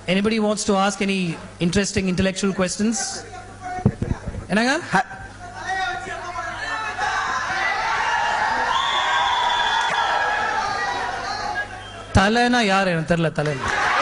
Anybody wants to ask any interesting intellectual questions? என்னங்க தலைனா யார் எனக்கு தெரியல தலை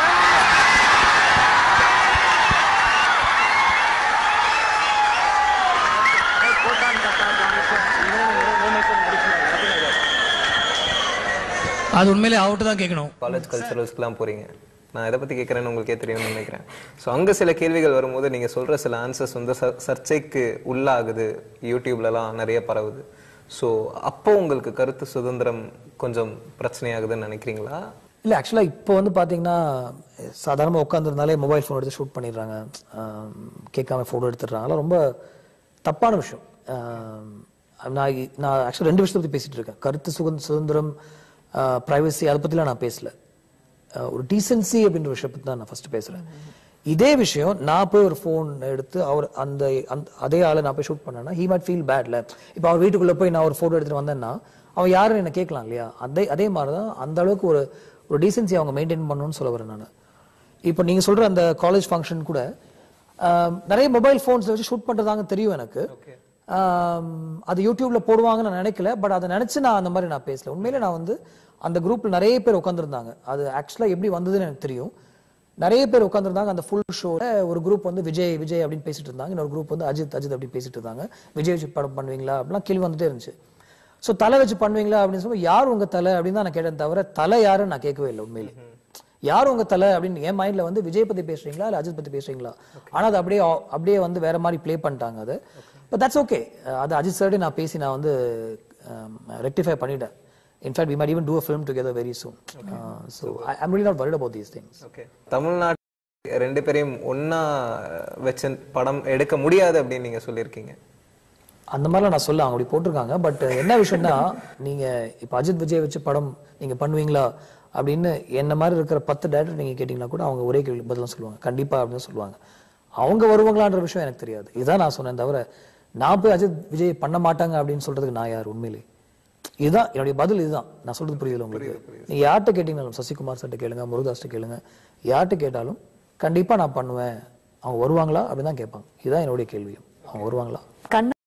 அது உண்மையிலே அவர்கிட்ட தான் கேட்கணும் காலேஜ் கல்ச்சரல்ஸ்க்குலாம் போறீங்க நான் எதை பத்தி கேட்குறேன்னு உங்களுக்கே தெரியும்னு நினைக்கிறேன் ஸோ அங்க சில கேள்விகள் வரும்போது நீங்க சொல்ற சில ஆன்சர்ஸ் வந்து சர்- சர்ச்சைக்கு உள்ளாகுது யூடியூப்லலாம் நிறைய பரவுது ஸோ அப்போ உங்களுக்கு கருத்து சுதந்திரம் கொஞ்சம் பிரச்சனையாகுதுன்னு நினைக்கிறீங்களா இல்லை ஆக்சுவலாக இப்போ வந்து பார்த்தீங்கன்னா சாதாரணமாக உட்காந்துருந்தாலே மொபைல் ஃபோன் எடுத்து ஷூட் பண்ணிடுறாங்க ஆம், கேட்காம ஃபோட்டோ எடுத்துடுறாங்க அதெல்லாம் ரொம்ப தப்பான விஷயம் ஆம், நான் இ- நான் ஆக்சுவலாக ரெண்டு விஷயத்தை பற்றி பேசிட்டு இருக்கேன் கருத்து சுதந்திர சுதந்திரம் ப்ரைவசி அதை பற்றிலாம் நான் பேசல ஆஹ், ஒரு டீசென்சி அப்படின்ற விஷயம் பற்றி தான் நான் ஃபர்ஸ்ட் பேசுகிறேன் இதே விஷயம் நான் போய் ஒரு ஃபோன் எடுத்து அவர் அந்த அந்த அதே ஆளை நான் போய் ஷூட் பண்ணேன்னா ஹீ might ஃபீல் பேட்ல இப்போ அவர் வீட்டுக்குள்ளே போய் நான் ஒரு ஃபோட்டோ எடுத்துட்டு வந்தேன்னா அவன் யாருன்னு என்ன கேட்கலாம் இல்லையா அதே அதே மாதிரி தான் அந்த அளவுக்கு ஒரு ஒரு டீசென்சி அவங்க மெயின்டைன் பண்ணணும்னு சொல்ல வரேன் நான் இப்போ நீங்க சொல்ற அந்த காலேஜ் ஃபங்க்ஷன் கூட ஆம், நிறைய மொபைல் ஃபோன்ஸ் வச்சு ஷூட் பண்றதாங்க தெரியும் எனக்கு ஆம், அது யூடியூப்ல போடுவாங்கன்னு நான் நினைக்கல பட் அதை நினைச்சு நான் அந்த மாதிரி நான் பேசல உண்மையிலே நான் வந்து அந்த குரூப்ல நிறைய பேர் உட்காந்துருந்தாங்க அது ஆக்சுவலா எப்படி வந்ததுன்னு எனக்கு தெரியும் நிறைய பேர் உட்காந்துருந்தாங்க அந்த ஃபுல் ஷோல ஒரு குரூப் வந்து விஜய் விஜய் அப்படின்னு பேசிட்டு இருந்தாங்க இன்னொரு குரூப் வந்து அஜித் அஜித் அப்படின்னு பேசிட்டு இருந்தாங்க விஜய் வச்சு படம் பண்ணுவீங்களா அப்படிலாம் கேள்வி வந்துட்டே இருந்துச்சு ஸோ தலை வச்சு பண்ணுவீங்களா அப்படின்னு சொல்லி யார் உங்க தலை அப்படின்னு தான் நான் கேட்டேன் தவிர தலை யாருன்னு நான் கேட்கவே இல்லை உண்மையிலே யார் உங்க தலை அப்படின்னு என் மைண்ட்ல வந்து விஜய் பத்தி பேசுறீங்களா இல்ல அஜித் பத்தி பேசுறீங்களா ஆனா அது அப்படியே அப்படியே வந்து வேற மாதிரி ப்ளே பண்ணிட்டாங்க அது பட் தட்ஸ் ஓகே அது அஜித் சார்டே நான் பேசி நான் வந்து ரெக்டிஃபை பண்ணிட்டேன் in fact we might even do a film together very soon uh, so I, i'm really not worried about these things okay தமிழ்நாட்டு ரெண்டு பேரையும் ஒண்ணா வச்சு படம் எடுக்க முடியாது அப்படின்னு நீங்க சொல்லியிருக்கீங்க அந்த மாதிரிலாம் நான் சொல்ல அவங்க அப்படி போட்டிருக்காங்க பட் என்ன விஷயம்னா நீங்க இப்ப அஜித் விஜய் வச்சு படம் நீங்க பண்ணுவீங்களா அப்படின்னு என்ன மாதிரி இருக்கிற பத்து டேரக்டர் நீங்க கேட்டீங்கன்னா கூட அவங்க ஒரே கேள்வி பதிலாம் சொல்லுவாங்க கண்டிப்பா அப்படின்னு சொல்லுவாங்க அவங்க வருவாங்களான்ற விஷயம் எனக்கு தெரியாது இதான் நான் சொன்னேன் தவிர நான் போய் அஜித் விஜய் பண்ண மாட்டாங்க அப்படின்னு சொல்றதுக்கு நான் யார் உண்மையிலே இதுதான் என்னுடைய பதில் இதுதான் நான் சொல்றது புரியுது உங்களுக்கு நீங்க யார்கிட்ட கேட்டீங்கனாலும் சசிகுமார் சார்ட்ட கேளுங்க முருகாஸ்ட்ட கேளுங்க யார்கிட்ட கேட்டாலும் கண்டிப்பா நான் பண்ணுவேன் அவங்க வருவாங்களா அப்படின்னு தான் கேட்பாங்க இதுதான் என்னுடைய கேள்வியும் அவங்க வருவாங்களா கண்ண